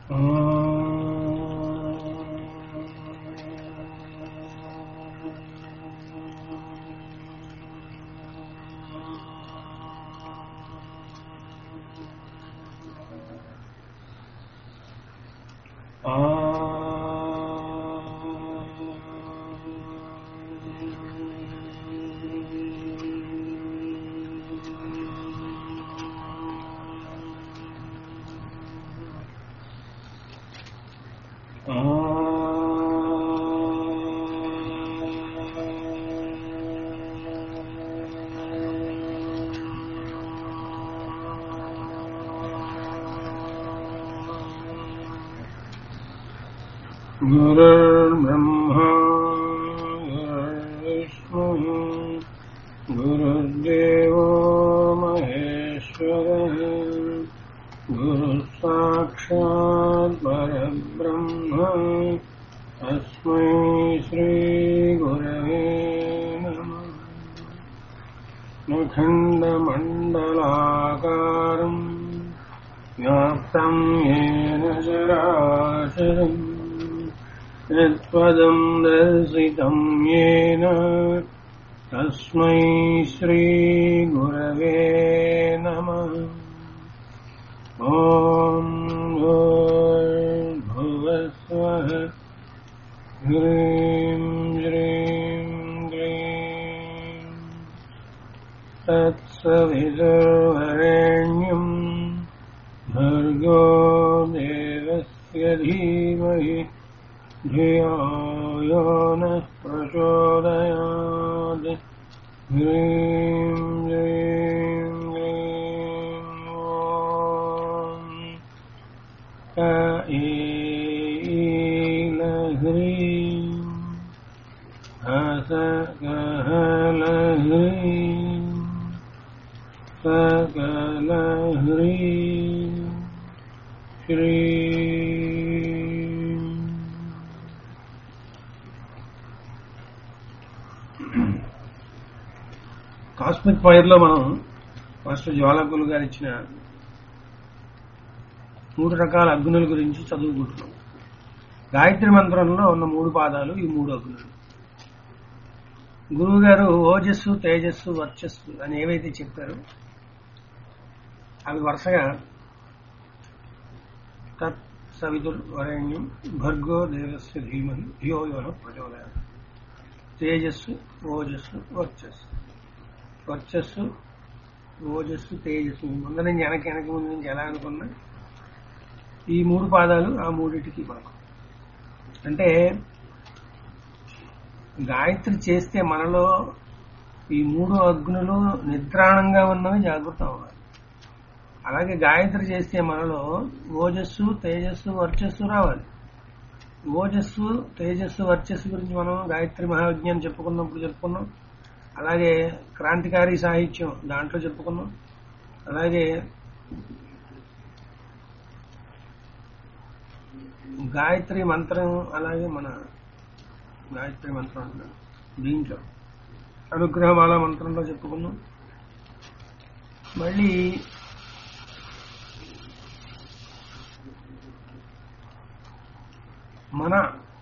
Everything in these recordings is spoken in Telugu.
गुरुर्ब्रह्मा गुरुर्विष्णुः गुरुर्देवो महेश्वरः गुरुः साक्षात् परब्रह्म तस्मै श्रीगुरवे नमः नखण्डमण्डलाकारम् व्याप्तम् येन चराचरम् यत्पदम् दर्शितम् येन तस्मै श्रीगुरवे नमः ॐ भूर्भुवस्वः ह्रीं श्रीं क्लीं तत्सवितुर्वरेण्यम् भर्गो देवस्य धीमहि धियो यो नः प्रचोदयात् ह्रीं श्रीं क्लीं ॐ क ईलह्रीं हसकहलह्रीं सकलह्रीं श्रीं కాస్మిక్ ఫైర్ లో మనం మాస్టర్ జ్వాలకులు గారు ఇచ్చిన మూడు రకాల అగ్నుల గురించి చదువుకుంటున్నాం గాయత్రి మంత్రంలో ఉన్న మూడు పాదాలు ఈ మూడు అగ్నులు గురువు గారు ఓజస్సు తేజస్సు వర్చస్సు అని ఏవైతే చెప్పారో అవి వరుసగా తత్ సవితుర్ వరేణ్యం భర్గో దేవస్య ధీమహి ధియో యోన ప్రచోదయ తేజస్సు ఓజస్సు వర్చస్సు వర్చస్సు ఓజస్సు తేజస్సు ముందు నుంచి వెనక వెనక ముందు నుంచి ఎలా అనుకున్నా ఈ మూడు పాదాలు ఆ మూడింటికి మనకు అంటే గాయత్రి చేస్తే మనలో ఈ మూడు అగ్నులు నిద్రాణంగా ఉన్నవి జాగృతం అవ్వాలి అలాగే గాయత్రి చేస్తే మనలో ఓజస్సు తేజస్సు వర్చస్సు రావాలి ఓజస్సు తేజస్సు వర్చస్సు గురించి మనం గాయత్రి మహావిజ్ఞానం చెప్పుకున్నప్పుడు చెప్పుకున్నాం అలాగే క్రాంతికారి సాహిత్యం దాంట్లో చెప్పుకున్నాం అలాగే గాయత్రి మంత్రం అలాగే మన గాయత్రి మంత్రం అంటున్నాను దీంట్లో అనుగ్రహమాల మంత్రంలో చెప్పుకున్నాం మళ్ళీ మన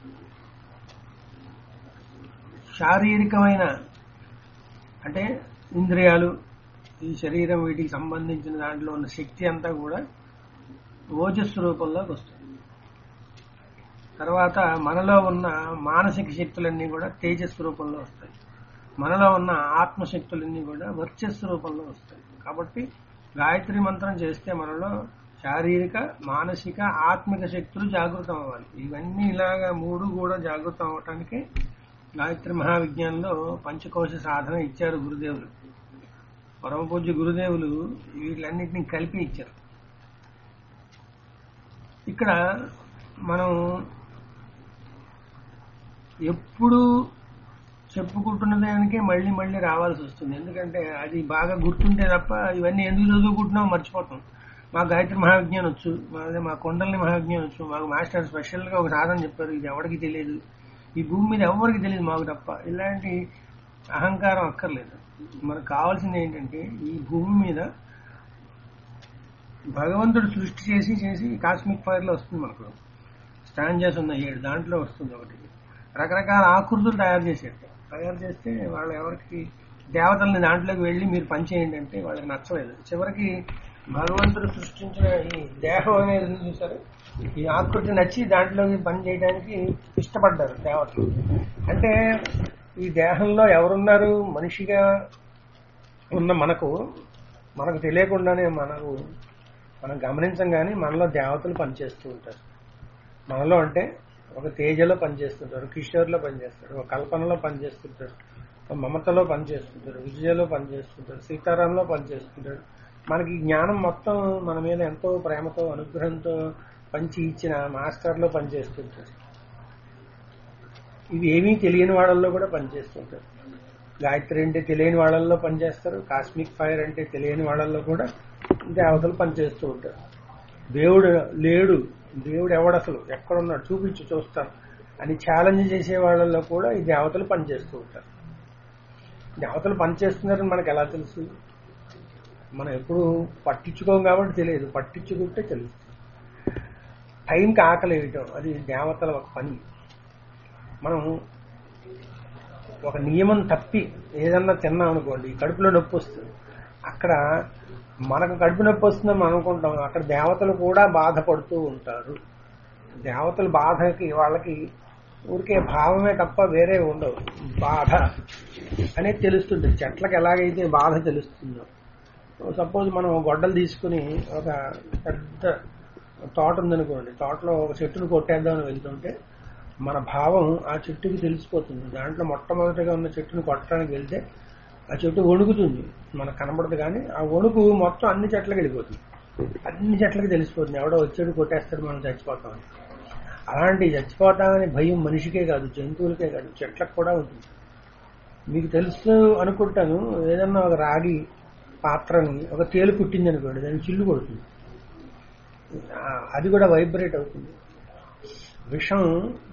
శారీరకమైన అంటే ఇంద్రియాలు ఈ శరీరం వీటికి సంబంధించిన దాంట్లో ఉన్న శక్తి అంతా కూడా ఓజస్సు రూపంలోకి వస్తుంది తర్వాత మనలో ఉన్న మానసిక శక్తులన్నీ కూడా తేజస్సు రూపంలో వస్తాయి మనలో ఉన్న ఆత్మశక్తులన్నీ కూడా వర్చస్సు రూపంలో వస్తాయి కాబట్టి గాయత్రి మంత్రం చేస్తే మనలో శారీరక మానసిక ఆత్మిక శక్తులు జాగృతం అవ్వాలి ఇవన్నీ ఇలాగా మూడు కూడా జాగృతం అవటానికి గాయత్రి మహావిజ్ఞానంలో పంచకోశ సాధన ఇచ్చారు గురుదేవులు పరమ పూజ్య గురుదేవులు వీటిలన్నింటినీ కలిపి ఇచ్చారు ఇక్కడ మనం ఎప్పుడు చెప్పుకుంటున్న దానికే మళ్ళీ మళ్ళీ రావాల్సి వస్తుంది ఎందుకంటే అది బాగా గుర్తుంటే తప్ప ఇవన్నీ ఎందుకు చదువుకుంటున్నాం మర్చిపోతాం మాకు గాయత్రి మహావిజ్ఞానం వచ్చు అదే మా కొండల్ని మహావిజ్ఞానం వచ్చు మాకు మాస్టర్ స్పెషల్ గా ఒక సాధన చెప్పారు ఇది ఎవరికి తెలియదు ఈ భూమి మీద ఎవరికి తెలియదు మాకు తప్ప ఇలాంటి అహంకారం అక్కర్లేదు మనకు కావాల్సింది ఏంటంటే ఈ భూమి మీద భగవంతుడు సృష్టి చేసి చేసి కాస్మిక్ ఫైర్ లో వస్తుంది మనకు స్టాంజెస్ ఉన్నాయి ఏడు దాంట్లో వస్తుంది ఒకటి రకరకాల ఆకృతులు తయారు చేసేట తయారు చేస్తే వాళ్ళు ఎవరికి దేవతల్ని దాంట్లోకి వెళ్ళి మీరు పని చేయండి అంటే వాళ్ళకి నచ్చలేదు చివరికి భగవంతుడు సృష్టించిన ఈ దేహం అనేది ఉంది చూసారు ఈ ఆకృతి నచ్చి దాంట్లోకి పని చేయడానికి ఇష్టపడ్డారు దేవతలు అంటే ఈ దేహంలో ఎవరున్నారు మనిషిగా ఉన్న మనకు మనకు తెలియకుండానే మనకు మనం గమనించం కానీ మనలో దేవతలు పనిచేస్తూ ఉంటారు మనలో అంటే ఒక తేజలో పనిచేస్తుంటారు కిషోర్లో పనిచేస్తారు ఒక కల్పనలో పనిచేస్తుంటారు ఒక మమతలో పనిచేస్తుంటారు విజయలో పనిచేస్తుంటారు సీతారాంలో పనిచేస్తుంటారు మనకి జ్ఞానం మొత్తం మన మీద ఎంతో ప్రేమతో అనుగ్రహంతో పంచి ఇచ్చిన మాస్టర్లో పనిచేస్తుంటారు ఇవి ఏమీ తెలియని వాళ్ళల్లో కూడా పనిచేస్తుంటారు గాయత్రి అంటే తెలియని వాళ్ళల్లో పనిచేస్తారు కాస్మిక్ ఫైర్ అంటే తెలియని వాళ్ళల్లో కూడా దేవతలు పనిచేస్తూ ఉంటారు దేవుడు లేడు దేవుడు ఎవడసలు ఎక్కడున్నాడు చూపించి చూస్తాను అని ఛాలెంజ్ చేసే వాళ్ళల్లో కూడా ఈ దేవతలు పనిచేస్తూ ఉంటారు దేవతలు పనిచేస్తున్నారని మనకు ఎలా తెలుసు మనం ఎప్పుడు పట్టించుకోం కాబట్టి తెలియదు పట్టించుకుంటే తెలుస్తుంది టైంకి ఆకలి వేయటం అది దేవతల ఒక పని మనం ఒక నియమం తప్పి ఏదన్నా తిన్నాం అనుకోండి కడుపులో నొప్పి వస్తుంది అక్కడ మనకు కడుపు నొప్పి వస్తుందని మనం అనుకుంటాం అక్కడ దేవతలు కూడా బాధపడుతూ ఉంటారు దేవతల బాధకి వాళ్ళకి ఊరికే భావమే తప్ప వేరే ఉండవు బాధ అనేది తెలుస్తుంది చెట్లకు ఎలాగైతే బాధ తెలుస్తుందో సపోజ్ మనం గొడ్డలు తీసుకుని ఒక పెద్ద తోట ఉందనుకోండి తోటలో ఒక చెట్టును కొట్టేద్దామని వెళ్తుంటే మన భావం ఆ చెట్టుకి తెలిసిపోతుంది దాంట్లో మొట్టమొదటిగా ఉన్న చెట్టును కొట్టడానికి వెళ్తే ఆ చెట్టు వణుకుతుంది మనకు కనబడదు కానీ ఆ వణుకు మొత్తం అన్ని చెట్లకి వెళ్ళిపోతుంది అన్ని చెట్లకి తెలిసిపోతుంది ఎవడో వచ్చాడు కొట్టేస్తాడు మనం చచ్చిపోతామని అలాంటి చచ్చిపోతామని భయం మనిషికే కాదు జంతువులకే కాదు చెట్లకు కూడా ఉంటుంది మీకు తెలుసు అనుకుంటాను ఏదన్నా ఒక రాగి పాత్రని ఒక తేలు పుట్టింది అనుకోండి దాన్ని చిల్లు కొడుతుంది ఆ, అది కూడా వైబ్రేట్ అవుతుంది విషం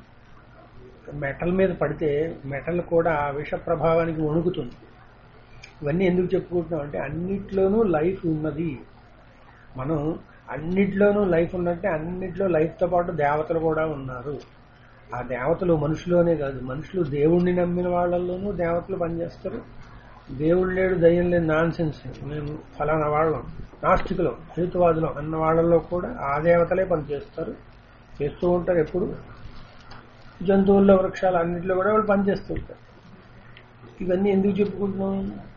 మెటల్ మీద పడితే మెటల్ కూడా ఆ విష ప్రభావానికి వణుకుతుంది ఇవన్నీ ఎందుకు చెప్పుకుంటున్నాం అంటే అన్నిట్లోనూ లైఫ్ ఉన్నది మనం అన్నిట్లోనూ లైఫ్ ఉన్నట్టే అన్నిట్లో లైఫ్తో పాటు దేవతలు కూడా ఉన్నారు ఆ దేవతలు మనుషులోనే కాదు మనుషులు దేవుణ్ణి నమ్మిన వాళ్ళల్లోనూ దేవతలు పనిచేస్తారు దేవుడు లేడు దయ్యం లేని నాన్ సెన్స్ మేము ఫలానా వాళ్ళం నాస్తికులం హేతువాదులం అన్న వాళ్ళల్లో కూడా ఆ దేవతలే పనిచేస్తారు చేస్తూ ఉంటారు ఎప్పుడు జంతువుల్లో వృక్షాలు అన్నింటిలో కూడా వాళ్ళు పనిచేస్తూ ఉంటారు ఇవన్నీ ఎందుకు చెప్పుకుంటున్నాం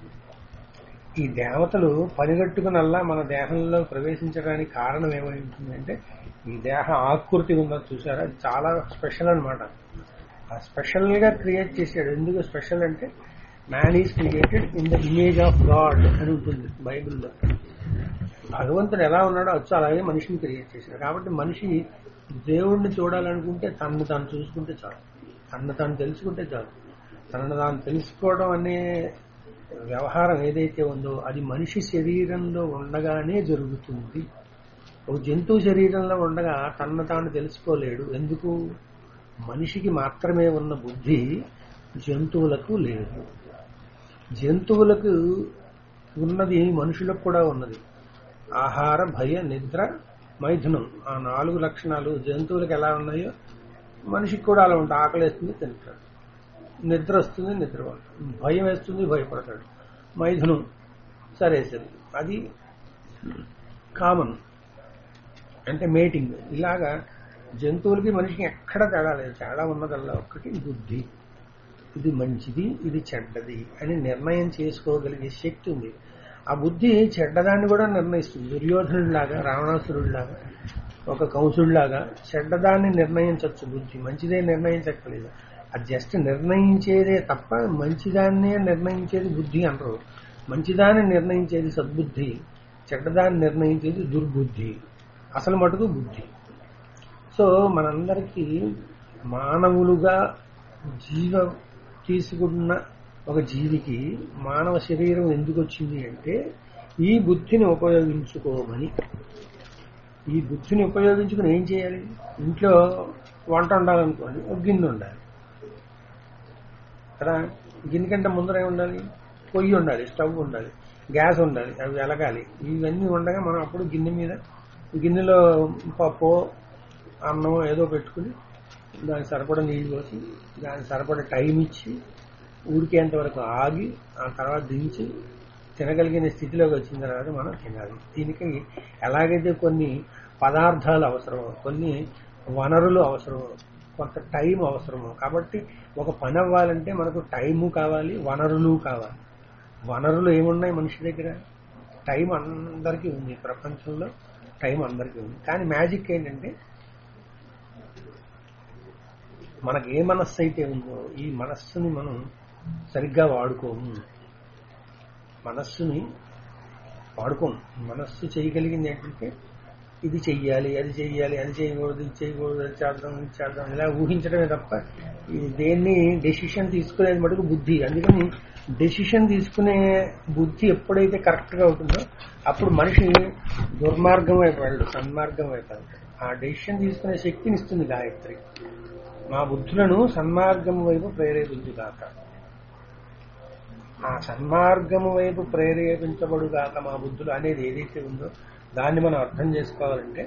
ఈ దేవతలు పనిగట్టుకునల్లా మన దేహంలో ప్రవేశించడానికి కారణం ఏమై ఉంటుందంటే ఈ దేహ ఆకృతి ఉన్నది చూసారా అది చాలా స్పెషల్ అనమాట ఆ స్పెషల్ గా క్రియేట్ చేశాడు ఎందుకు స్పెషల్ అంటే man is created in the image of god అని ఉంటుంది బైబిల్లో భగవంతుడు ఎలా ఉన్నాడో వచ్చి అలాగే మనిషిని క్రియేట్ చేశాడు కాబట్టి మనిషి దేవుణ్ణి చూడాలనుకుంటే తనను తాను చూసుకుంటే చాలు తనను తాను తెలుసుకుంటే చాలు తనను తాను తెలుసుకోవడం అనే వ్యవహారం ఏదైతే ఉందో అది మనిషి శరీరంలో ఉండగానే జరుగుతుంది ఒక జంతువు శరీరంలో ఉండగా తనను తాను తెలుసుకోలేడు ఎందుకు మనిషికి మాత్రమే ఉన్న బుద్ధి జంతువులకు లేదు జంతువులకు ఉన్నది మనుషులకు కూడా ఉన్నది ఆహార భయ నిద్ర మైథునం ఆ నాలుగు లక్షణాలు జంతువులకు ఎలా ఉన్నాయో మనిషికి కూడా అలా ఉంటాయి ఆకలి వేస్తుంది తింటాడు నిద్ర వస్తుంది నిద్ర భయం వేస్తుంది భయపడతాడు మైథునం సరే సరే అది కామన్ అంటే మేటింగ్ ఇలాగా జంతువులకి మనిషికి ఎక్కడ తేడా లేదు తేడా ఉన్నదల్లా ఒక్కటి బుద్ధి ఇది మంచిది ఇది చెడ్డది అని నిర్ణయం చేసుకోగలిగే శక్తి ఉంది ఆ బుద్ధి చెడ్డదాన్ని కూడా నిర్ణయిస్తుంది దుర్యోధనుడిలాగా రావణాసురుడిలాగా ఒక కంసుడిలాగా చెడ్డదాన్ని నిర్ణయించవచ్చు బుద్ధి మంచిదే నిర్ణయించక్కలేదు అది జస్ట్ నిర్ణయించేదే తప్ప మంచిదాన్నే నిర్ణయించేది బుద్ధి అనరు మంచిదాన్ని నిర్ణయించేది సద్బుద్ధి చెడ్డదాన్ని నిర్ణయించేది దుర్బుద్ధి అసలు మటుకు బుద్ధి సో మనందరికీ మానవులుగా జీవ తీసుకున్న ఒక జీవికి మానవ శరీరం ఎందుకు వచ్చింది అంటే ఈ బుద్ధిని ఉపయోగించుకోమని ఈ బుద్ధిని ఉపయోగించుకుని ఏం చేయాలి ఇంట్లో వంట ఉండాలనుకోండి ఒక గిన్నె ఉండాలి కదా గిన్నె కంటే ముందర ఏం ఉండాలి పొయ్యి ఉండాలి స్టవ్ ఉండాలి గ్యాస్ ఉండాలి అవి వెలగాలి ఇవన్నీ ఉండగా మనం అప్పుడు గిన్నె మీద గిన్నెలో పప్పు అన్నం ఏదో పెట్టుకుని దానికి సరిపడా నీళ్ళు పోసి దానికి సరిపడా టైం ఇచ్చి ఉడికేంత వరకు ఆగి ఆ తర్వాత దించి తినగలిగిన స్థితిలోకి వచ్చిన తర్వాత మనం తినాలి దీనికి ఎలాగైతే కొన్ని పదార్థాలు అవసరమో కొన్ని వనరులు అవసరమో కొంత టైం అవసరమో కాబట్టి ఒక పని అవ్వాలంటే మనకు టైము కావాలి వనరులు కావాలి వనరులు ఏమున్నాయి మనిషి దగ్గర టైం అందరికీ ఉంది ప్రపంచంలో టైం అందరికీ ఉంది కానీ మ్యాజిక్ ఏంటంటే మనకు ఏ మనస్సు అయితే ఉందో ఈ మనస్సుని మనం సరిగ్గా వాడుకోము మనస్సుని వాడుకోము మనస్సు చేయగలిగింది ఏంటంటే ఇది చెయ్యాలి అది చెయ్యాలి అది చేయకూడదు ఇది చేయకూడదు అది చేద్దాం ఇది చేద్దాం ఇలా ఊహించడమే తప్ప ఇది దేన్ని డెసిషన్ తీసుకునేది మటుకు బుద్ధి అందుకని డెసిషన్ తీసుకునే బుద్ధి ఎప్పుడైతే కరెక్ట్ గా అవుతుందో అప్పుడు మనిషి దుర్మార్గం వైపు వెళ్ళడు సన్మార్గం వైపు వెళ్తాడు ఆ డెసిషన్ తీసుకునే శక్తిని ఇస్తుంది గాయత్రి మా బుద్ధులను సన్మార్గం వైపు ప్రేరేపించుగాక ఆ సన్మార్గము వైపు ప్రేరేపించబడుగాక మా బుద్ధులు అనేది ఏదైతే ఉందో దాన్ని మనం అర్థం చేసుకోవాలంటే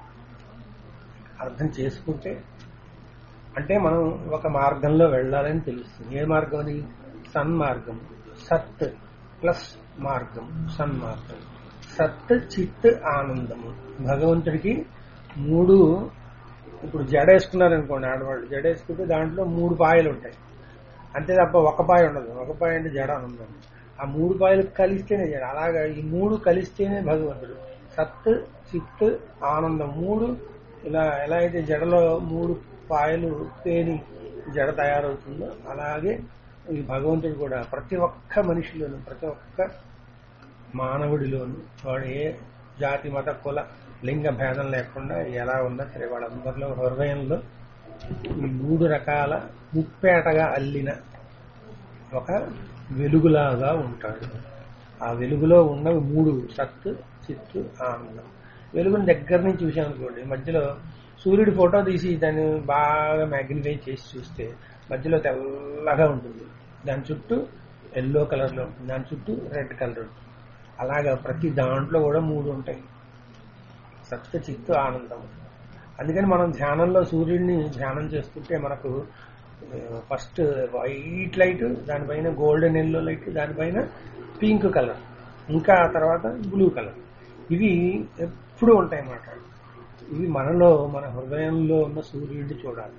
అర్థం చేసుకుంటే అంటే మనం ఒక మార్గంలో వెళ్ళాలని తెలుస్తుంది ఏ మార్గం అని సన్మార్గం సత్ ప్లస్ మార్గం సన్మార్గం సత్ చిత్ ఆనందము భగవంతుడికి మూడు ఇప్పుడు జడ వేసుకున్నారనుకోండి ఆడవాళ్ళు జడ వేసుకుంటే దాంట్లో మూడు పాయలు ఉంటాయి అంతే తప్ప ఒక పాయ ఉండదు ఒక పాయ అంటే జడ ఆనందం ఆ మూడు పాయలు కలిస్తేనే జడ అలాగా ఈ మూడు కలిస్తేనే భగవంతుడు సత్ చిత్ ఆనందం మూడు ఇలా ఎలా అయితే జడలో మూడు పాయలు పేని జడ తయారవుతుందో అలాగే ఈ భగవంతుడు కూడా ప్రతి ఒక్క మనిషిలోను ప్రతి ఒక్క మానవుడిలోను వాడు ఏ జాతి మత కుల లింగ భేదం లేకుండా ఎలా ఉన్నా సరే వాళ్ళందరిలో హృదయంలో ఈ మూడు రకాల ముప్పేటగా అల్లిన ఒక వెలుగులాగా ఉంటాడు ఆ వెలుగులో ఉన్న మూడు సత్తు చిత్తు ఆనందం వెలుగుని దగ్గర నుంచి చూసామనుకోండి మధ్యలో సూర్యుడి ఫోటో తీసి దాన్ని బాగా మ్యాగ్నిఫై చేసి చూస్తే మధ్యలో తెల్లగా ఉంటుంది దాని చుట్టూ ఎల్లో కలర్లో ఉంటుంది దాని చుట్టూ రెడ్ కలర్ ఉంటుంది అలాగా ప్రతి దాంట్లో కూడా మూడు ఉంటాయి సత్య చిత్తు ఆనందం అందుకని మనం ధ్యానంలో సూర్యుడిని ధ్యానం చేసుకుంటే మనకు ఫస్ట్ వైట్ లైట్ దానిపైన గోల్డెన్ ఎల్లో లైట్ దానిపైన పింక్ కలర్ ఇంకా ఆ తర్వాత బ్లూ కలర్ ఇవి ఎప్పుడు ఉంటాయి అన్నమాట ఇవి మనలో మన హృదయంలో ఉన్న సూర్యుడిని చూడాలి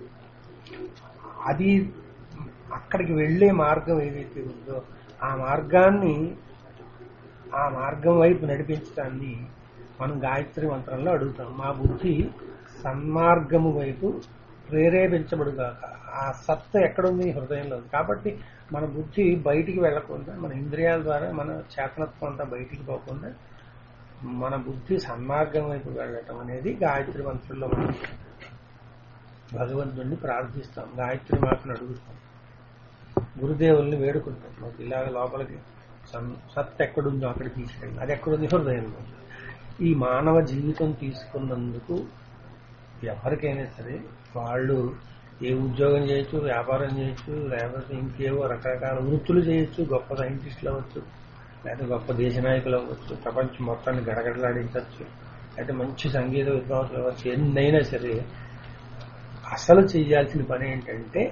అది అక్కడికి వెళ్లే మార్గం ఏదైతే ఉందో ఆ మార్గాన్ని ఆ మార్గం వైపు నడిపించడాన్ని మనం గాయత్రి మంత్రంలో అడుగుతాం మా బుద్ధి సన్మార్గము వైపు ప్రేరేపించబడుగాక ఆ సత్త ఎక్కడుంది హృదయంలో ఉంది కాబట్టి మన బుద్ధి బయటికి వెళ్లకుండా మన ఇంద్రియాల ద్వారా మన చేతనత్వం అంతా బయటికి పోకుండా మన బుద్ధి సన్మార్గం వైపు వెళ్ళటం అనేది గాయత్రి మంత్రంలో మనం భగవంతుడిని ప్రార్థిస్తాం గాయత్రి మాటను అడుగుతాం గురుదేవుల్ని వేడుకుంటాం మాకు ఇలాగ లోపలికి సన్- సత్ ఎక్కడుందో అక్కడ తీసుకెళ్ళి అది ఎక్కడుంది హృదయంలో ఈ మానవ జీవితం తీసుకున్నందుకు ఎవరికైనా సరే వాళ్ళు ఏ ఉద్యోగం చేయొచ్చు వ్యాపారం చేయొచ్చు లేకపోతే ఇంకేవో రకరకాల వృత్తులు చేయొచ్చు గొప్ప సైంటిస్టులు అవ్వచ్చు లేకపోతే గొప్ప దేశ నాయకులు అవ్వచ్చు ప్రపంచం మొత్తాన్ని గడగడలాడించవచ్చు లేకపోతే మంచి సంగీత విద్వాంసులు అవ్వచ్చు ఎన్నైనా సరే అసలు చేయాల్సిన పని ఏంటంటే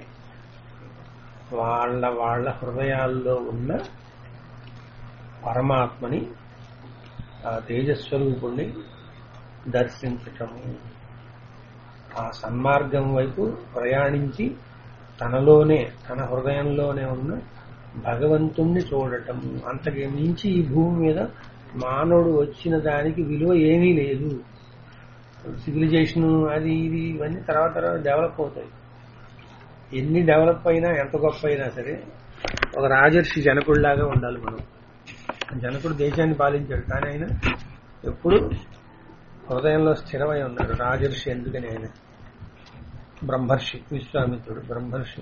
వాళ్ళ వాళ్ళ హృదయాల్లో ఉన్న పరమాత్మని ఆ తేజస్వరూపుణ్ణి దర్శించటము ఆ సన్మార్గం వైపు ప్రయాణించి తనలోనే తన హృదయంలోనే ఉన్న భగవంతుణ్ణి చూడటం అంతకు మించి ఈ భూమి మీద మానవుడు వచ్చిన దానికి విలువ ఏమీ లేదు సివిలైజేషన్ అది ఇది ఇవన్నీ తర్వాత తర్వాత డెవలప్ అవుతాయి ఎన్ని డెవలప్ అయినా ఎంత గొప్ప అయినా సరే ఒక రాజర్షి జనకుడిలాగా ఉండాలి మనం జనకుడు దేశాన్ని పాలించాడు కానీ ఆయన ఎప్పుడు హృదయంలో స్థిరమై ఉన్నాడు రాజర్షి ఎందుకని ఆయన బ్రహ్మర్షి విశ్వామిత్రుడు బ్రహ్మర్షి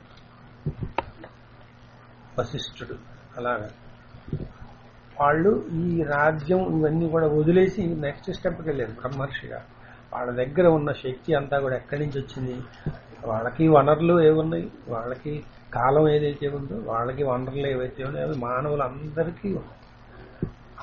వశిష్ఠుడు అలాగా వాళ్ళు ఈ రాజ్యం ఇవన్నీ కూడా వదిలేసి నెక్స్ట్ స్టెప్కి వెళ్ళారు బ్రహ్మర్షిగా వాళ్ళ దగ్గర ఉన్న శక్తి అంతా కూడా ఎక్కడి నుంచి వచ్చింది వాళ్ళకి వనరులు ఏమున్నాయి వాళ్ళకి కాలం ఏదైతే ఉందో వాళ్ళకి వనరులు ఏవైతే ఉన్నాయో అవి మానవులందరికీ ఉన్నాయి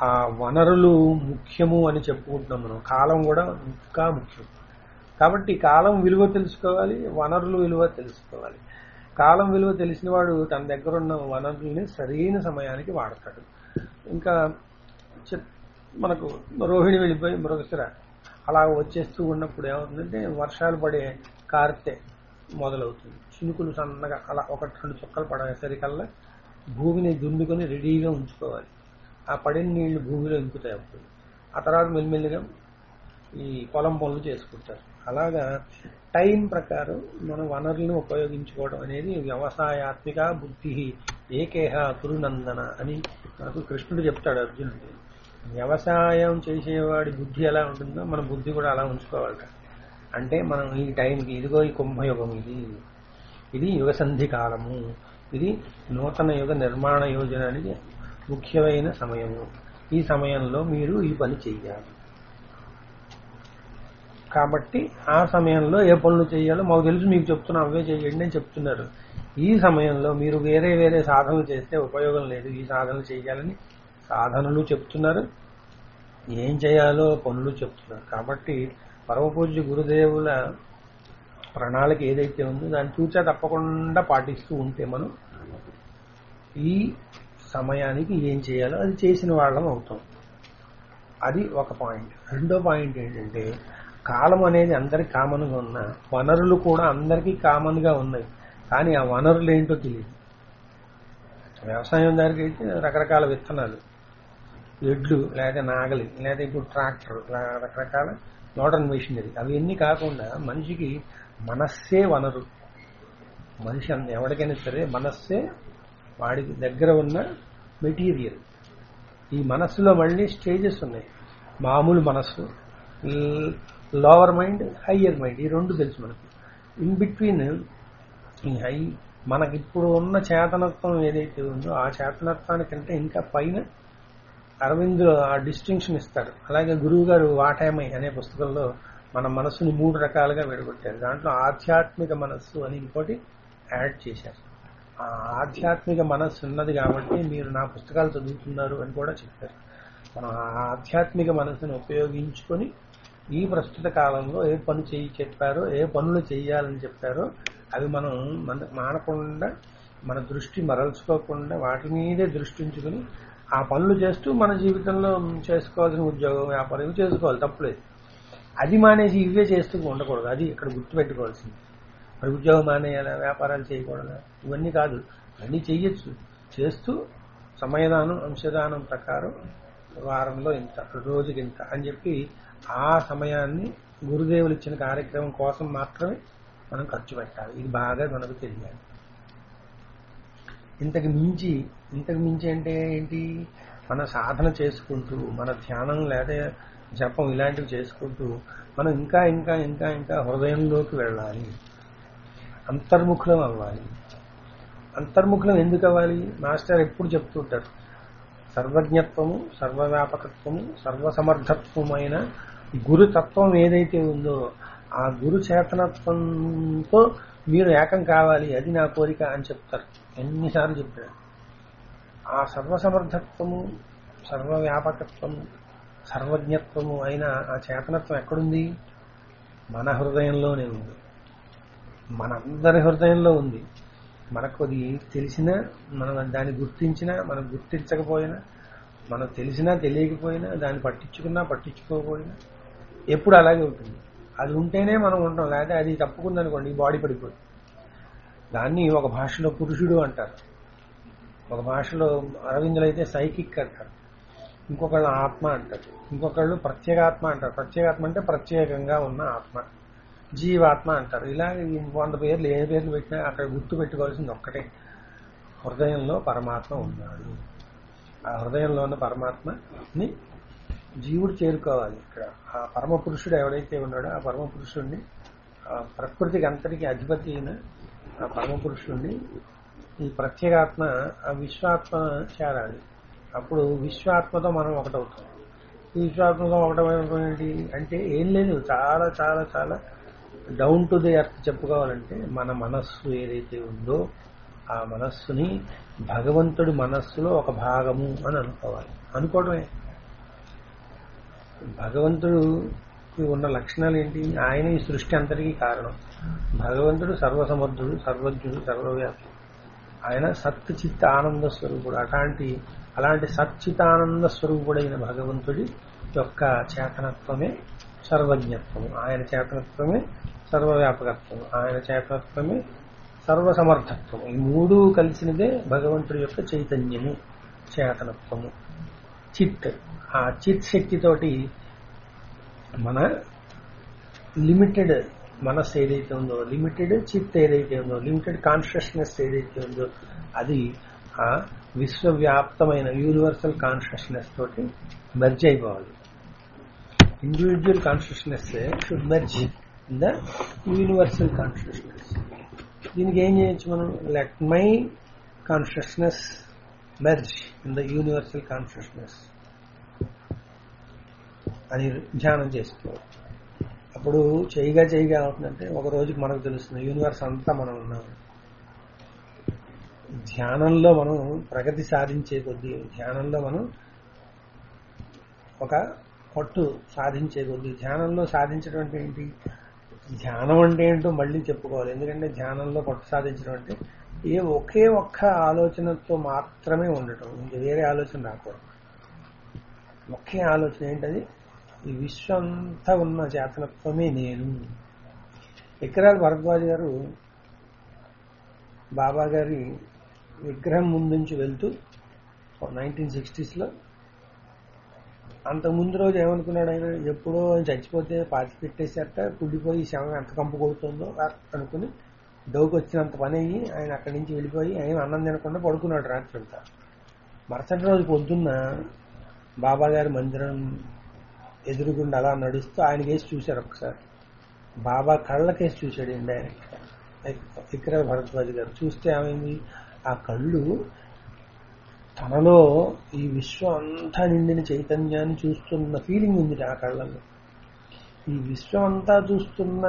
ఆ వనరులు ముఖ్యము అని చెప్పుకుంటున్నాం మనం కాలం కూడా ఇంకా ముఖ్యం కాబట్టి కాలం విలువ తెలుసుకోవాలి వనరుల విలువ తెలుసుకోవాలి కాలం విలువ తెలిసిన వాడు తన దగ్గర ఉన్న వనరుల్ని సరైన సమయానికి వాడతాడు ఇంకా చె- మనకు రోహిణి వెళ్ళిపోయి మృగశిర అలా వచ్చేస్తూ ఉన్నప్పుడు ఏమవుతుందంటే వర్షాలు పడే కారితే మొదలవుతుంది చినుకులు సన్నగా అలా ఒకటి రెండు చుక్కలు పడేసరికల్లా భూమిని దున్నుకొని రెడీగా ఉంచుకోవాలి ఆ పడిన నీళ్లు భూమిలో ఇంకుతాయి అప్పుడు ఆ తర్వాత మెల్లిమెల్లిగా ఈ పొలం పనులు చేసుకుంటారు అలాగా టైం ప్రకారం మన వనరులను ఉపయోగించుకోవడం అనేది వ్యవసాయాత్మిక బుద్ధి ఏకేహ కురునందన అని మనకు కృష్ణుడు చెప్తాడు అర్జునుడు వ్యవసాయం చేసేవాడి బుద్ధి ఎలా ఉంటుందో మన బుద్ధి కూడా అలా ఉంచుకోవాలట అంటే మనం ఈ టైంకి ఇదిగో ఈ కుంభయుగం ఇది ఇది యుగ సంధి కాలము ఇది నూతన యుగ నిర్మాణ యోజనానికి ముఖ్యమైన సమయము ఈ సమయంలో మీరు ఈ పని చెయ్యాలి కాబట్టి ఆ సమయంలో ఏ పనులు చేయాలో మాకు తెలుసు మీకు చెప్తున్నా అవే చేయండి అని చెప్తున్నారు ఈ సమయంలో మీరు వేరే వేరే సాధనలు చేస్తే ఉపయోగం లేదు ఈ సాధనలు చేయాలని సాధనలు చెప్తున్నారు ఏం చేయాలో పనులు చెప్తున్నారు కాబట్టి పరమ పూజ్య గురుదేవుల ప్రణాళిక ఏదైతే ఉందో దాన్ని చూచా తప్పకుండా పాటిస్తూ ఉంటే మనం ఈ సమయానికి ఏం చేయాలో అది చేసిన వాళ్ళం అవుతాం అది ఒక పాయింట్ రెండో పాయింట్ ఏంటంటే కాలం అనేది అందరికి కామన్గా ఉన్న వనరులు కూడా అందరికీ కామన్గా ఉన్నాయి కానీ ఆ వనరులు ఏంటో తెలియదు వ్యవసాయం దానికి అయితే రకరకాల విత్తనాలు ఎడ్లు లేదా నాగలి లేదా ఇప్పుడు ట్రాక్టర్ ఇలా రకరకాల మోడర్న్ మెషినరీ అవన్నీ కాకుండా మనిషికి మనస్సే వనరు మనిషి అన్న- ఎవరికైనా సరే మనస్సే వాడికి దగ్గర ఉన్న మెటీరియల్ ఈ మనస్సులో మళ్ళీ స్టేజెస్ ఉన్నాయి మామూలు మనస్సు లోవర్ మైండ్ హయ్యర్ మైండ్ ఈ రెండు తెలుసు మనకు ఇన్ బిట్వీన్ ఈ హై మనకి ఇప్పుడు ఉన్న చేతనత్వం ఏదైతే ఉందో ఆ చేతనత్వానికంటే ఇంకా పైన అరవింద్ ఆ డిస్టింక్షన్ ఇస్తాడు అలాగే గురువు గారు వాటామై అనే పుస్తకంలో మన మనస్సుని మూడు రకాలుగా విడగొట్టారు దాంట్లో ఆధ్యాత్మిక మనస్సు అని ఇంకోటి యాడ్ చేశారు ఆ ఆధ్యాత్మిక మనస్సు ఉన్నది కాబట్టి మీరు నా పుస్తకాలు చదువుతున్నారు అని కూడా చెప్పారు మనం ఆ ఆధ్యాత్మిక మనస్సును ఉపయోగించుకొని ఈ ప్రస్తుత కాలంలో ఏ పని చేయి చెప్పారో ఏ పనులు చేయాలని చెప్పారో అవి మనం మన మానకుండా మన దృష్టి మరల్చుకోకుండా వాటి మీదే దృష్టి ఉంచుకుని ఆ పనులు చేస్తూ మన జీవితంలో చేసుకోవాల్సిన ఉద్యోగం వ్యాపారం ఇవి చేసుకోవాలి తప్పులేదు అది మానేసి ఇవే చేస్తూ ఉండకూడదు అది ఇక్కడ గుర్తుపెట్టుకోవాల్సింది మరి ఉద్యోగం మానేయాలా వ్యాపారాలు చేయకూడదా ఇవన్నీ కాదు అన్నీ చెయ్యొచ్చు చేస్తూ సమయదానం అంశదానం ప్రకారం వారంలో ఇంత రోజుకి ఇంత అని చెప్పి ఆ సమయాన్ని గురుదేవులు ఇచ్చిన కార్యక్రమం కోసం మాత్రమే మనం ఖర్చు పెట్టాలి ఇది బాగా మనకు తెలియాలి ఇంతకు మించి ఇంతకు మించి అంటే ఏంటి మన సాధన చేసుకుంటూ మన ధ్యానం లేదా జపం ఇలాంటివి చేసుకుంటూ మనం ఇంకా ఇంకా ఇంకా ఇంకా హృదయంలోకి వెళ్ళాలి అంతర్ముఖులం అవ్వాలి అంతర్ముఖులం ఎందుకు అవ్వాలి మాస్టర్ ఎప్పుడు చెప్తుంటారు సర్వజ్ఞత్వము సర్వవ్యాపకత్వము సర్వసమర్థత్వమైన గురుతత్వం ఏదైతే ఉందో ఆ గురు చేతనత్వంతో మీరు ఏకం కావాలి అది నా కోరిక అని చెప్తారు ఎన్నిసార్లు చెప్పారు ఆ సర్వసమర్థత్వము సర్వవ్యాపకత్వము సర్వజ్ఞత్వము అయిన ఆ చేతనత్వం ఎక్కడుంది మన హృదయంలోనే ఉంది మనందరి హృదయంలో ఉంది మనకు అది తెలిసినా మనం దాన్ని గుర్తించినా మనం గుర్తించకపోయినా మనం తెలిసినా తెలియకపోయినా దాన్ని పట్టించుకున్నా పట్టించుకోకపోయినా ఎప్పుడు అలాగే ఉంటుంది అది ఉంటేనే మనం ఉంటాం లేదా అది తప్పుకుందనుకోండి ఈ బాడీ పడిపోయి దాన్ని ఒక భాషలో పురుషుడు అంటారు ఒక భాషలో అరవిందులు అయితే సైకిక్ అంటారు ఇంకొకళ్ళు ఆత్మ అంటారు ఇంకొకళ్ళు ప్రత్యేగాత్మ అంటారు ప్రత్యేగాత్మ అంటే ప్రత్యేకంగా ఉన్న ఆత్మ జీవాత్మ అంటారు ఇలాగ ఈ వంద పేర్లు ఏ పేర్లు పెట్టినా అక్కడ గుర్తు పెట్టుకోవాల్సింది ఒక్కటే హృదయంలో పరమాత్మ ఉన్నాడు ఆ హృదయంలో ఉన్న పరమాత్మని జీవుడు చేరుకోవాలి ఇక్కడ ఆ పరమ పురుషుడు ఎవడైతే ఉన్నాడో ఆ పరమ పురుషుడిని ఆ ప్రకృతికి అంతటికి అధిపతి అయిన ఆ పరమ పురుషుడిని ఈ ప్రత్యేగాత్మ ఆ విశ్వాత్మ చేరాలి అప్పుడు విశ్వాత్మతో మనం ఒకటవుతాం ఈ విశ్వాత్మతో ఒకటమైనప్పుడు ఏంటి అంటే ఏం లేదు చాలా చాలా చాలా డౌన్ టు ది ఎర్త్ చెప్పుకోవాలంటే మన మనస్సు ఏదైతే ఉందో ఆ మనస్సుని భగవంతుడి మనస్సులో ఒక భాగము అని అనుకోవాలి అనుకోవడమే భగవంతుడికి ఉన్న లక్షణాలు ఏంటి ఆయన ఈ సృష్టి అంతటికీ కారణం భగవంతుడు సర్వసమర్థుడు సర్వజ్ఞుడు సర్వవ్యాపి ఆయన సత్ చిత్త ఆనంద స్వరూపుడు అట్లాంటి అలాంటి సచ్చితానంద స్వరూపుడైన భగవంతుడి యొక్క చేతనత్వమే సర్వజ్ఞత్వము ఆయన చేతనత్వమే సర్వవ్యాపకత్వము ఆయన చేతనత్వమే సర్వసమర్థత్వము ఈ మూడు కలిసినదే భగవంతుడి యొక్క చైతన్యము చేతనత్వము చిత్ ఆ చిత్ శక్తితోటి మన లిమిటెడ్ మనస్సు ఏదైతే ఉందో లిమిటెడ్ చిత్ ఏదైతే ఉందో లిమిటెడ్ కాన్షియస్నెస్ ఏదైతే ఉందో అది ఆ విశ్వవ్యాప్తమైన యూనివర్సల్ కాన్షియస్నెస్ తోటి మెర్జ్ అయిపోవాలి individual consciousness should merge in the universal consciousness దీనికి ఏం చేయొచ్చు మనం let my consciousness merge in the universal consciousness అని ధ్యానం చేసుకోవాలి అప్పుడు చేయగా చేయగా అవుతుందంటే ఒక రోజుకి మనకు తెలుస్తుంది యూనివర్స్ అంతా మనం ఉన్నాం ధ్యానంలో మనం ప్రగతి సాధించే కొద్దీ ధ్యానంలో మనం ఒక పట్టు సాధించే కొద్దీ ధ్యానంలో సాధించడం అంటే ఏంటి ధ్యానం అంటే ఏంటో మళ్ళీ చెప్పుకోవాలి ఎందుకంటే ధ్యానంలో పట్టు సాధించడం అంటే ఏ ఒకే ఒక్క ఆలోచనతో మాత్రమే ఉండటం ఇంక వేరే ఆలోచన రాకూడదు ఒకే ఆలోచన ఏంటది ఈ విశ్వం అంతా ఉన్న చేతనత్వమే నేను విక్రాల్ భరద్వాజ్ గారు బాబా గారి విగ్రహం ముందుంచి వెళ్తూ నైన్టీన్ సిక్స్టీస్లో అంత ముందు రోజు ఏమనుకున్నాడు ఆయన ఎప్పుడో ఆయన చచ్చిపోతే పాతి పెట్టేశారట కుళ్ళిపోయి శవం ఎంత కంపు కొడుతుందో అనుకుని డోకి వచ్చినంత పని అయ్యి ఆయన అక్కడి నుంచి వెళ్ళిపోయి ఆయన అన్నం తినకుండా పడుకున్నాడు రాత్రి అంతా మరుసటి రోజు పొద్దున్న బాబా గారి మందిరం ఎదురుగుండా అలా నడుస్తూ ఆయన కేసి చూశారు ఒకసారి బాబా కళ్ళకేసి చూశాడు ఇండైరెక్ట్ ఇక్కడ భరద్వాజ్ గారు చూస్తే ఏమైంది ఆ కళ్ళు తనలో ఈ విశ్వం అంతా నిండిన చైతన్యాన్ని చూస్తున్న ఫీలింగ్ ఉంది ఆ కళ్ళల్లో ఈ విశ్వం అంతా చూస్తున్న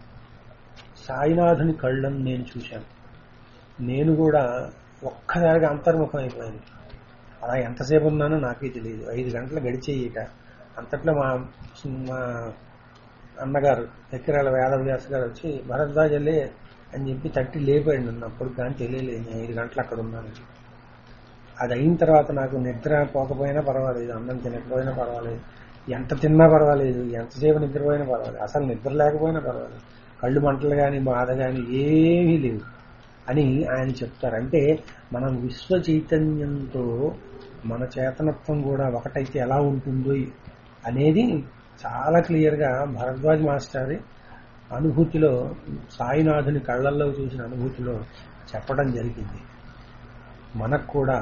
సాయినాథుని కళ్ళను నేను చూశాను నేను కూడా ఒక్కసారిగా అంతర్ముఖం అయిపోయాను అలా ఎంతసేపు ఉన్నానో నాకే తెలియదు ఐదు గంటలు గడిచేయట అంతట్లో మా మా అన్నగారు ఎక్కరాల వేదవ్యాస గారు వచ్చి భరద్వాజలే అని చెప్పి తట్టి లేపాడు నన్ను అప్పుడు కానీ తెలియలేదు నేను ఐదు గంటలు అక్కడ ఉన్నాను అది అయిన తర్వాత నాకు నిద్ర పోకపోయినా పర్వాలేదు అన్నం తినకపోయినా పర్వాలేదు ఎంత తిన్నా పర్వాలేదు ఎంతసేపు నిద్రపోయినా పర్వాలేదు అసలు నిద్ర లేకపోయినా పర్వాలేదు కళ్ళు మంటలు కానీ బాధ కానీ ఏమీ లేవు అని ఆయన చెప్తారు అంటే మనం విశ్వ చైతన్యంతో మన చేతనత్వం కూడా ఒకటైతే ఎలా ఉంటుందో అనేది చాలా క్లియర్గా భరద్వాజ్ మాస్టర్ అనుభూతిలో సాయినాథుని కళ్ళల్లో చూసిన అనుభూతిలో చెప్పడం జరిగింది మనకు కూడా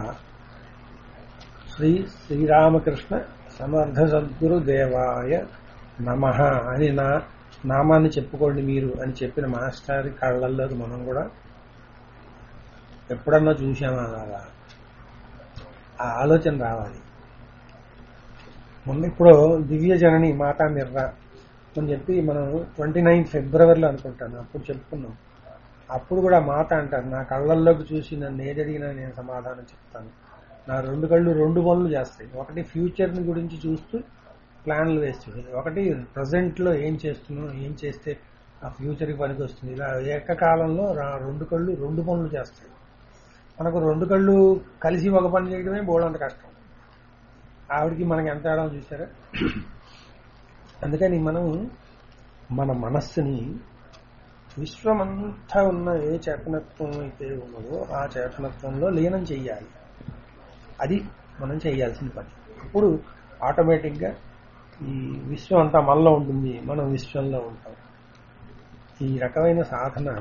శ్రీ శ్రీరామకృష్ణ సమర్థ సద్గురు దేవాయ నమ అని నా నామాన్ని చెప్పుకోండి మీరు అని చెప్పిన మాస్టర్ కళ్ళల్లోకి మనం కూడా ఎప్పుడన్నా చూసామా అలాగా ఆ ఆలోచన రావాలి మొన్న ఇప్పుడు దివ్య జనని మాతా నిర్రా అని చెప్పి మనం ట్వంటీ నైన్త్ ఫిబ్రవరిలో అనుకుంటాను అప్పుడు చెప్పుకున్నాం అప్పుడు కూడా మాత అంటారు నా కళ్ళల్లోకి చూసి నన్ను ఏదడిగినా నేను సమాధానం చెప్తాను నా రెండు కళ్ళు రెండు పనులు చేస్తాయి ఒకటి ఫ్యూచర్ని గురించి చూస్తూ ప్లాన్లు వేస్తుంది ఒకటి ప్రజెంట్లో ఏం చేస్తున్నాం ఏం చేస్తే ఆ ఫ్యూచర్కి పనికి వస్తుంది ఇలా ఏకకాలంలో రెండు కళ్ళు రెండు పనులు చేస్తాయి మనకు రెండు కళ్ళు కలిసి ఒక పని చేయడమే బోడంత కష్టం ఆవిడకి మనకి ఎంత ఆడడం చూసారా అందుకని మనం మన మనస్సుని విశ్వమంతా ఉన్న ఏ చేతనత్వం అయితే ఉన్నదో ఆ చేతనత్వంలో లీనం చెయ్యాలి అది మనం చేయాల్సిన పని అప్పుడు ఆటోమేటిక్గా ఈ విశ్వం అంతా మనలో ఉంటుంది మనం విశ్వంలో ఉంటాం ఈ రకమైన సాధన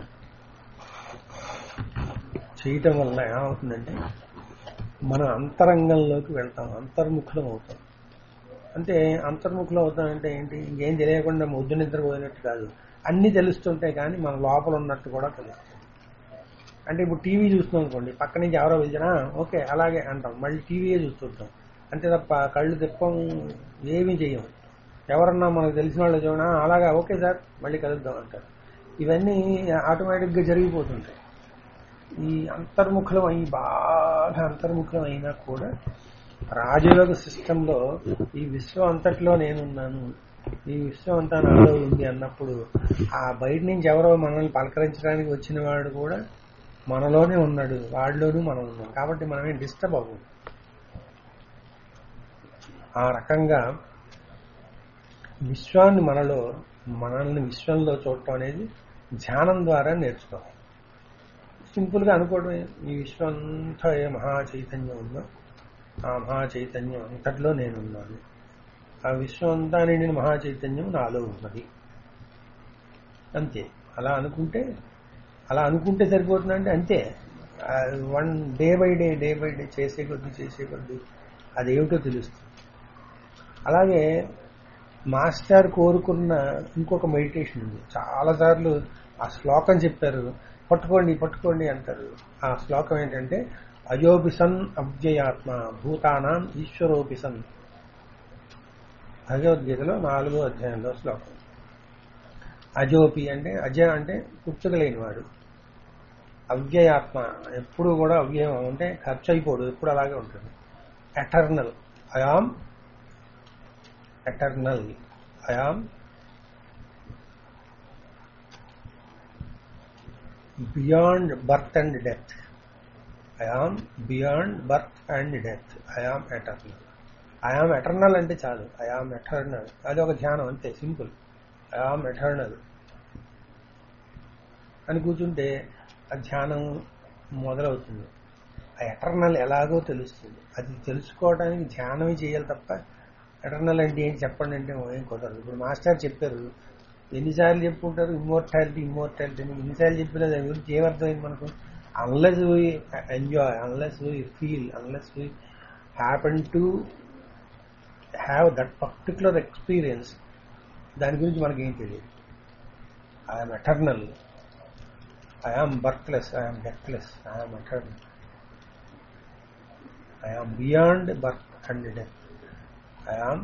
చేయటం వల్ల ఏమవుతుందంటే మన అంతరంగంలోకి వెళ్తాం అంతర్ముఖులం అవుతాం అంటే అంతర్ముఖులం అవుతామంటే ఏంటి ఇంకేం తెలియకుండా ముద్దు నిద్రపోయినట్టు కాదు అన్ని తెలుస్తుంటాయి కానీ మన లోపల ఉన్నట్టు కూడా తెలుస్తుంది అంటే ఇప్పుడు టీవీ చూస్తున్నాం అనుకోండి పక్క నుంచి ఎవరో పిలిచినా ఓకే అలాగే అంటాం మళ్ళీ టీవీయే చూస్తుంటాం అంతే తప్ప కళ్ళు తిప్పం ఏమీ చేయం ఎవరన్నా మనకు తెలిసిన వాళ్ళు చూడనా అలాగా ఓకే సార్ మళ్ళీ కలుద్దాం అంటారు ఇవన్నీ ఆటోమేటిక్గా జరిగిపోతుంటాయి ఈ అంతర్ముఖులం అయి బాగా అంతర్ముఖులం అయినా కూడా రాజయోగ సిస్టమ్ లో ఈ విశ్వం అంతట్లో నేనున్నాను ఈ విశ్వం అంతా నాలో ఉంది అన్నప్పుడు ఆ బయట నుంచి ఎవరో మనల్ని పలకరించడానికి వచ్చిన వాడు కూడా మనలోనే ఉన్నాడు వాడిలోనూ మనం ఉన్నాం కాబట్టి మనమేం డిస్టర్బ్ అవ్వం ఆ రకంగా విశ్వాన్ని మనలో మనల్ని విశ్వంలో చూడటం అనేది ధ్యానం ద్వారా నేర్చుకోవాలి సింపుల్ గా అనుకోవడమే ఈ విశ్వం అంతా ఏ మహా చైతన్యం ఉందో ఆ మహా చైతన్యం అంతట్లో నేనున్నాను ఆ విశ్వం అంతా నిండిన మహా చైతన్యం నాలో ఉన్నది అంతే అలా అనుకుంటే అలా అనుకుంటే సరిపోతుందంటే అంతే one day by day day by day చేసే కొద్దీ చేసే కొద్దీ అదేమిటో తెలుస్తుంది అలాగే మాస్టర్ కోరుకున్న ఇంకొక మెడిటేషన్ ఉంది చాలాసార్లు ఆ శ్లోకం చెప్పారు పట్టుకోండి పట్టుకోండి అంటారు ఆ శ్లోకం ఏంటంటే అయోపిసన్ అవ్యయాత్మ భూతానాం ఈశ్వరోపిసన్ భగవద్గీతలో నాలుగో అధ్యాయంలో శ్లోకం అజోపి అంటే అజ అంటే పుట్టుకలేని వాడు అవ్యయాత్మ ఎప్పుడు కూడా అవ్యయం అంటే ఖర్చు అయిపోడు ఎప్పుడు అలాగే ఉంటుంది eternal I am eternal I am beyond birth and death I am beyond birth and death I am eternal I am eternal అంటే చాలు ఐఆమ్ ఎటర్నల్ అది ఒక ధ్యానం అంతే సింపుల్ ఐఆమ్ ఎటర్నల్ అని కూర్చుంటే ఆ ధ్యానం మొదలవుతుంది ఆ ఎటర్నల్ ఎలాగో తెలుస్తుంది అది తెలుసుకోవడానికి ధ్యానమే చేయాలి తప్ప ఎటర్నల్ అంటే ఏంటి చెప్పండి అంటే ఏం కుదరదు ఇప్పుడు మాస్టర్ చెప్పారు ఎన్నిసార్లు చెప్పుకుంటారు ఇమ్మోర్టాలిటీ ఇమ్మోర్టాలిటీ అని ఎన్నిసార్లు చెప్పినా దాని గురించి ఏమర్థమైంది మనకు unless we enjoy unless we feel unless we happen to have that particular experience దాని గురించి మనకేం తెలియదు I am eternal I am birthless I am deathless I am eternal I am beyond birth and death I am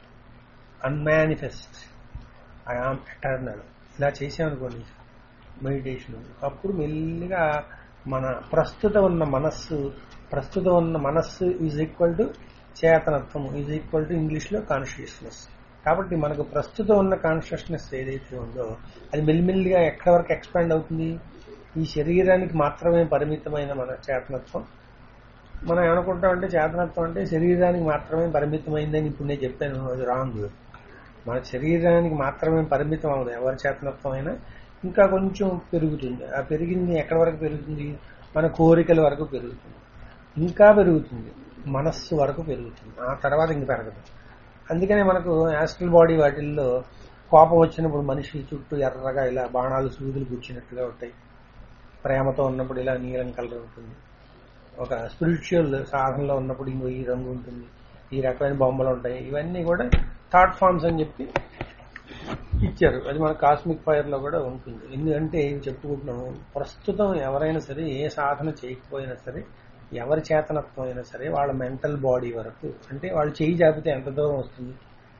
unmanifest I am eternal ఇలా చేసామనుకోండి మెడిటేషన్ అప్పుడు మెల్లిగా మన ప్రస్తుతం ఉన్న మనస్సు ప్రస్తుతం ఉన్న మనస్సు ఈజ్ ఈక్వల్ టు చేతనత్వం ఈజ్ ఈక్వల్ టు ఇంగ్లీష్లో కాన్షియస్నెస్ కాబట్టి మనకు ప్రస్తుతం ఉన్న కాన్షియస్నెస్ ఏదైతే ఉందో అది మెల్లిమెల్లిగా ఎక్కడి వరకు ఎక్స్పాండ్ అవుతుంది ఈ శరీరానికి మాత్రమే పరిమితమైన మన చేతనత్వం మనం ఏమనుకుంటామంటే చేతనత్వం అంటే శరీరానికి మాత్రమే పరిమితమైందని ఇప్పుడు నేను చెప్పాను అది రాంగ్ మన శరీరానికి మాత్రమే పరిమితం అవ్వదు ఎవరి చేతనత్వం అయినా ఇంకా కొంచెం పెరుగుతుంది ఆ పెరిగింది ఎక్కడి వరకు పెరుగుతుంది మన కోరికల వరకు పెరుగుతుంది ఇంకా పెరుగుతుంది మనస్సు వరకు పెరుగుతుంది ఆ తర్వాత ఇంక పెరగదు అందుకనే మనకు యాస్ట్రల్ బాడీ వాటిల్లో కోపం వచ్చినప్పుడు మనిషి చుట్టూ ఎర్రగా ఇలా బాణాలు సూదులు కూర్చున్నట్టుగా ఉంటాయి ప్రేమతో ఉన్నప్పుడు ఇలా నీలం కలర్ ఉంటుంది ఒక స్పిరిచువల్ సాధనలో ఉన్నప్పుడు ఇంకో ఈ రంగు ఉంటుంది ఈ రకమైన బొమ్మలు ఉంటాయి ఇవన్నీ కూడా థాట్ ఫామ్స్ అని చెప్పి ఇచ్చారు అది మన కాస్మిక్ ఫైర్ లో కూడా ఉంటుంది ఎందుకంటే ఏం చెప్పుకుంటున్నాము ప్రస్తుతం ఎవరైనా సరే ఏ సాధన చేయకపోయినా సరే ఎవరి చేతనత్వం అయినా సరే వాళ్ళ మెంటల్ బాడీ వరకు అంటే వాళ్ళు చెయ్యి జాపితే ఎంత దూరం వస్తుంది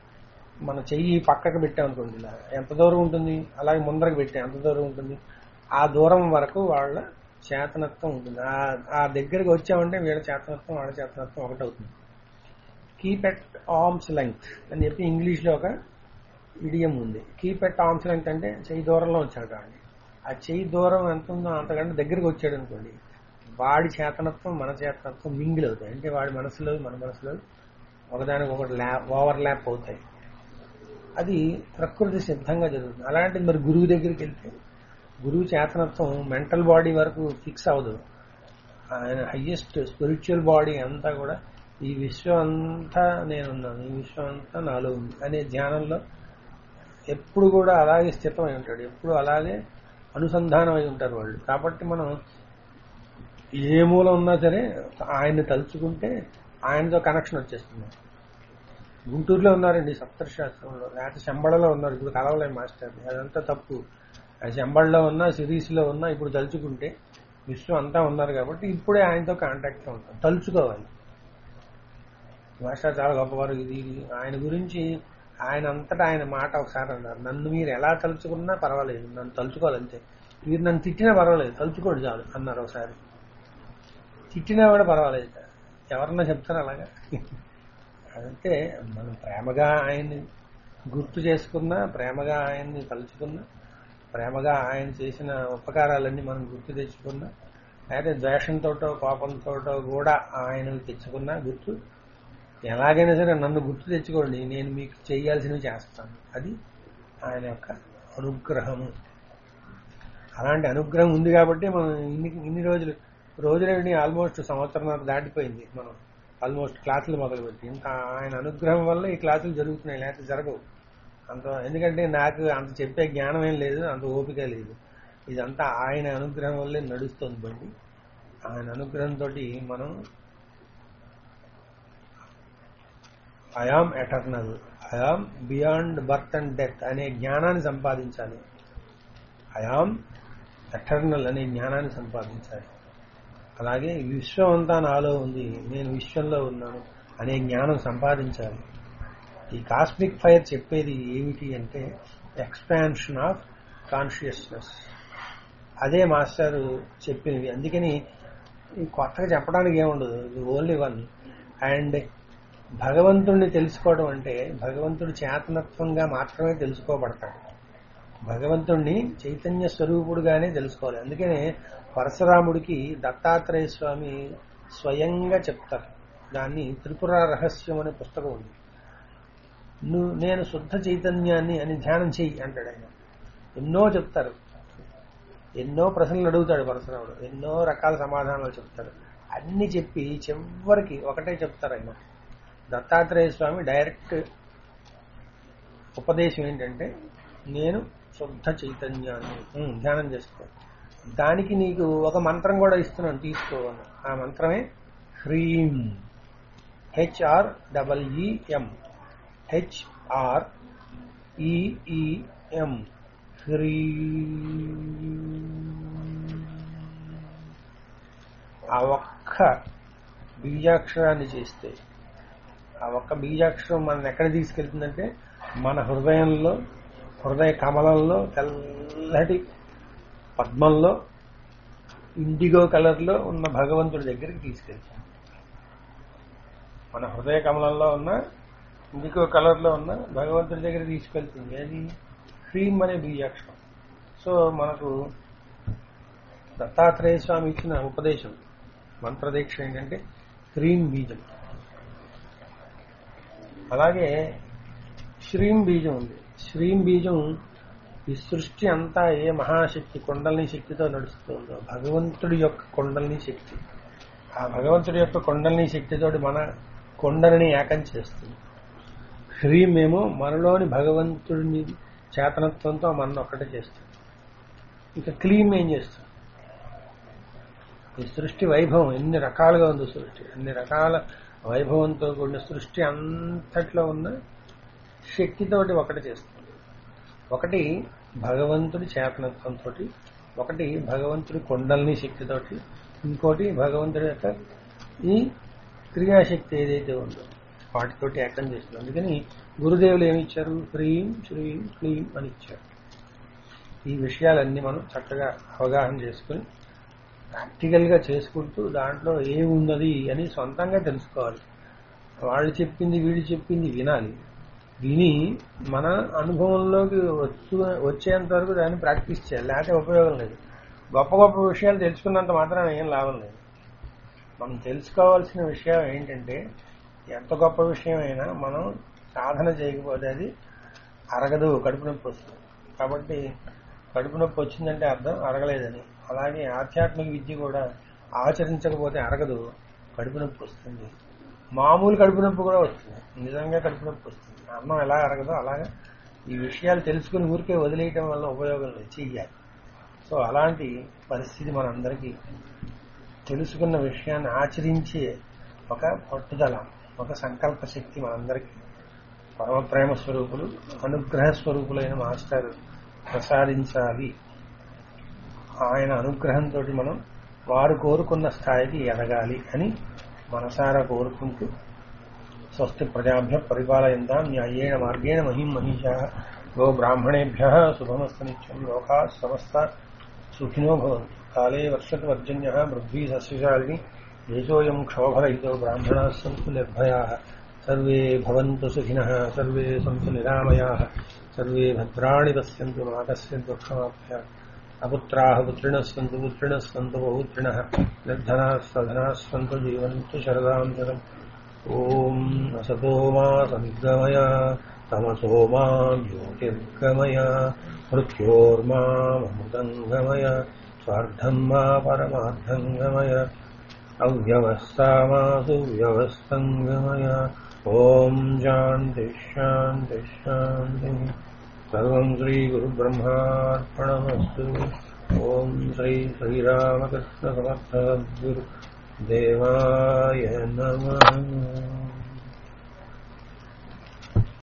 మన చెయ్యి పక్కకు పెట్టామనుకోండి ఇలా ఎంత దూరం ఉంటుంది అలాగే ముందరకు పెట్టే ఎంత దూరం ఉంటుంది ఆ దూరం వరకు వాళ్ళ చేతనత్వం ఉంటుంది ఆ- ఆ దగ్గరికి వచ్చామంటే వీళ్ళ చేతనత్వం వాళ్ళ చేతనత్వం ఒకటవుతుంది కీప్ ఎట్ ఆర్మ్స్ లెంగ్త్ అని చెప్పి ఇంగ్లీష్ లో ఒక ఇడియం ఉంది కీప్ ఎట్ ఆర్మ్స్ లెంగ్త్ అంటే చెయ్యి దూరంలో వచ్చాడు కాబట్టి ఆ చెయ్యి దూరం ఎంత ఉందో అంతకంటే దగ్గరికి వచ్చాడు అనుకోండి వాడి చేతనత్వం మన చేతనత్వం మింగిల్ అవుతాయి అంటే వాడి మనసులో మన మనసులో ఒకదానికి ఒకటి ల్యాప్ ఓవర్ ల్యాప్ అవుతాయి అది ప్రకృతి సిద్ధంగా జరుగుతుంది అలాంటిది మరి గురువు దగ్గరికి వెళ్తే గురువు చేతనత్వం మెంటల్ బాడీ వరకు ఫిక్స్ అవ్వదు ఆయన హయ్యెస్ట్ స్పిరిచువల్ బాడీ అంతా కూడా ఈ విశ్వం అంతా నేనున్నాను ఈ విశ్వం అంతా నాలో ఉంది అనే ధ్యానంలో ఎప్పుడు కూడా అలాగే స్థితమై ఉంటాడు ఎప్పుడు అలాగే అనుసంధానం అయి ఉంటారు వాళ్ళు కాబట్టి మనం ఏ మూల ఉన్నా సరే ఆయన్ని తలుచుకుంటే ఆయనతో కనెక్షన్ వచ్చేస్తుంది గుంటూరులో ఉన్నారండి సప్తశాస్త్రంలో లేకపోతే శంబళలో ఉన్నారు ఇప్పుడు కలవలేం మాస్టర్ అదంతా తప్పు ఆ శంబళ్ళలో ఉన్నా సిరీస్లో ఉన్నా ఇప్పుడు తలుచుకుంటే విశ్వం అంతా ఉన్నారు కాబట్టి ఇప్పుడే ఆయనతో కాంటాక్ట్ లో ఉంటాం తలుచుకోవాలి మాస్టర్ చాలా గొప్పవారు ఇది ఇది. ఆయన గురించి ఆయన అంతటా ఆయన మాట ఒకసారి అన్నారు నన్ను మీరు ఎలా తలుచుకున్నా పర్వాలేదు నన్ను తలుచుకోవాలంతే మీరు నన్ను తిట్టినా పర్వాలేదు తలుచుకోండి చాలు అన్నారు ఒకసారి తిట్టినా కూడా పర్వాలేదు ఎవరన్నా చెప్తారు అలాగా అంటే మనం ప్రేమగా ఆయన్ని గుర్తు చేసుకున్నా ప్రేమగా ఆయన్ని తలుచుకున్నా ప్రేమగా ఆయన చేసిన ఉపకారాలన్నీ మనం గుర్తు తెచ్చుకున్నా అయితే ద్వేషంతోటో కోపంతోటో కూడా ఆయన తెచ్చుకున్నా గుర్తు ఎలాగైనా సరే నన్ను గుర్తు తెచ్చుకోండి నేను మీకు చేయాల్సినవి చేస్తాను అది ఆయన యొక్క అనుగ్రహము అలాంటి అనుగ్రహం ఉంది కాబట్టి మనం ఇన్ని ఇన్ని రోజులు రోజులేని ఆల్మోస్ట్ సంవత్సరం దాటిపోయింది మనం ఆల్మోస్ట్ క్లాసులు మొదలుపెట్టి ఇంకా ఆయన అనుగ్రహం వల్ల ఈ క్లాసులు జరుగుతున్నాయి లేకపోతే జరగవు అంత ఎందుకంటే నాకు అంత చెప్పే జ్ఞానం ఏం లేదు అంత ఓపిక లేదు ఇదంతా ఆయన అనుగ్రహం వల్లే నడుస్తుంది బండి ఆయన అనుగ్రహంతో మనం I am eternal I am beyond birth and death అనే జ్ఞానాన్ని సంపాదించాలి ఐఆమ్ ఎటర్నల్ అనే జ్ఞానాన్ని సంపాదించాలి అలాగే విశ్వం అంతా నాలో ఉంది నేను విశ్వంలో ఉన్నాను అనే జ్ఞానం సంపాదించాలి ఈ కాస్మిక్ ఫైర్ చెప్పేది ఏమిటి అంటే ఎక్స్పాన్షన్ ఆఫ్ కాన్షియస్నెస్ అదే మాస్టర్ చెప్పినవి అందుకని ఈ కొత్తగా చెప్పడానికి ఏముండదు ఇది ఓన్లీ వన్ అండ్ భగవంతుణ్ణి తెలుసుకోవడం అంటే భగవంతుడి చేతనత్వంగా మాత్రమే తెలుసుకోబడతాడు భగవంతుణ్ణి చైతన్య స్వరూపుడుగానే తెలుసుకోవాలి అందుకనే పరశురాముడికి దత్తాత్రేయ స్వామి స్వయంగా చెప్తారు దాన్ని త్రిపుర రహస్యం అనే పుస్తకం ఉంది నువ్వు నేను శుద్ధ చైతన్యాన్ని అని ధ్యానం చెయ్యి అంటాడు ఆయన ఎన్నో చెప్తారు ఎన్నో ప్రశ్నలు అడుగుతాడు పరశురాముడు ఎన్నో రకాల సమాధానాలు చెప్తాడు అన్ని చెప్పి చివరికి ఒకటే చెప్తారు ఆయన దత్తాత్రేయ స్వామి డైరెక్ట్ ఉపదేశం ఏంటంటే నేను శుద్ధ చైతన్యాన్ని ఉమ్, ధ్యానం చేసుకో దానికి నీకు ఒక మంత్రం కూడా ఇస్తున్నాను తీసుకోవాలి ఆ మంత్రమే హ్రీం H R double E M H R E E M ఆ ఒక్క బీజాక్షరాన్ని చేస్తే ఆ ఒక్క బీజాక్షరం మనం ఎక్కడ తీసుకెళ్తుందంటే మన హృదయంలో హృదయ కమలంలో తెల్లటి పద్మంలో ఇండిగో కలర్లో ఉన్న భగవంతుడి దగ్గరికి తీసుకెళ్తాం మన హృదయ కమలంలో ఉన్న ఇండిగో కలర్లో ఉన్న భగవంతుడి దగ్గర తీసుకెళ్తుంది అది హ్రీం అనే బీజాక్షరం సో మనకు దత్తాత్రేయ స్వామి ఇచ్చిన ఉపదేశం మంత్రదీక్ష ఏంటంటే హ్రీం బీజం అలాగే శ్రీం బీజం ఉంది శ్రీం బీజం ఈ సృష్టి అంతా ఏ మహాశక్తి కొండల్ని శక్తితో నడుస్తుందో భగవంతుడి యొక్క కొండల్ని శక్తి ఆ భగవంతుడి యొక్క కొండల్ని శక్తితోటి మన కొండలని ఏకం చేస్తుంది హ్రీం ఏమో మనలోని భగవంతుడిని చేతనత్వంతో మన ఒక్కటే చేస్తుంది ఇక క్లీమ్ ఏం చేస్తుంది ఈ సృష్టి వైభవం ఎన్ని రకాలుగా ఉంది సృష్టి అన్ని రకాల వైభవంతో కూడిన సృష్టి అంతట్లో ఉన్న శక్తితోటి ఒకటి చేస్తుంది ఒకటి భగవంతుడి చేతనత్వంతో ఒకటి భగవంతుడి కొండల్ని శక్తితోటి ఇంకోటి భగవంతుడి యొక్క ఈ క్రియాశక్తి ఏదైతే ఉందో వాటితోటి ఏకం చేస్తుంది అందుకని గురుదేవులు ఏమి ఇచ్చారు హ్రీం శ్రీం క్లీం అని ఇచ్చారు ఈ విషయాలన్నీ మనం చక్కగా అవగాహన చేసుకుని ప్రాక్టికల్ గా చేసుకుంటూ దాంట్లో ఏమున్నది అని సొంతంగా తెలుసుకోవాలి వాళ్ళు చెప్పింది వీడు చెప్పింది వినాలి విని మన అనుభవంలోకి వచ్చు వచ్చేంత వరకు దాన్ని ప్రాక్టీస్ చేయాలి లేకపోతే ఉపయోగం లేదు గొప్ప గొప్ప విషయాలు తెలుసుకున్నంత మాత్రం ఏం లాభం లేదు మనం తెలుసుకోవాల్సిన విషయం ఏంటంటే ఎంత గొప్ప విషయం అయినా మనం సాధన చేయకపోతే అది అరగదు కడుపు నొప్పి వస్తుంది కాబట్టి కడుపు నొప్పి వచ్చిందంటే అర్థం అరగలేదని అలాగే ఆధ్యాత్మిక విద్య కూడా ఆచరించకపోతే అరగదు కడుపు నొప్పి వస్తుంది మామూలు కడుపు నొప్పి కూడా వస్తుంది నిజంగా కడుపు నొప్పి వస్తుంది అన్నం ఎలా అరగదో అలాగా ఈ విషయాలు తెలుసుకుని ఊరికే వదిలేయటం వల్ల ఉపయోగం లేదు చెయ్యాలి సో అలాంటి పరిస్థితి మనందరికీ తెలుసుకున్న విషయాన్ని ఆచరించే ఒక పట్టుదల ఒక సంకల్ప శక్తి మనందరికీ పరమ ప్రేమ స్వరూపులు అనుగ్రహ స్వరూపులైన మాస్టర్ ప్రసాదించాలి ఆయన అనుగ్రహంతో మనం వారు కోరుకున్న స్థాయికి ఎదగాలి అని మనసారా కోరుకుంటూ స్వస్తి ప్రజాభ్య పరిపాలయంతాం న్యాయేణ మార్గేణ మహిం మహిషా గో బ్రాహ్మణేభ్య శుభమస్తు నిత్యం లోకా సమస్త సుఖినో భవంతు కాలే వర్షతు వర్జన్య పృథ్వీ సస్యశాలిని देशोऽयं क्षोभरहितो ब्राह्मणाः सन्तु निर्भयाः सर्वे भवन्तु सुखिनः सर्वे सन्तु निरामयाः सर्वे भद्राणि पश्यन्तु मा कस्यन्तु क्षमाभ्याम् अपुत्राः पुत्रिणः सन्तु पुत्रिणः सन्तु बहुत्रिणः निर्धनाः सधनाः सन्तु जीवन्तु शरदां शतम् ॐ असतो मा सद्गमय तमसो मा ज्योतिर्गमय मृत्योर्मामृतङ्गमय स्वार्धम् मा परमार्थङ्गमय अव्यवस्था मा सुव्यवस्थङ्गमय ॐ शान्तिः शान्तिः शान्तिः सर्वम् श्रीगुरुब्रह्मार्पणमस्तु ॐ श्री श्रीरामकृष्णसमर्थगुरु देवाय नमः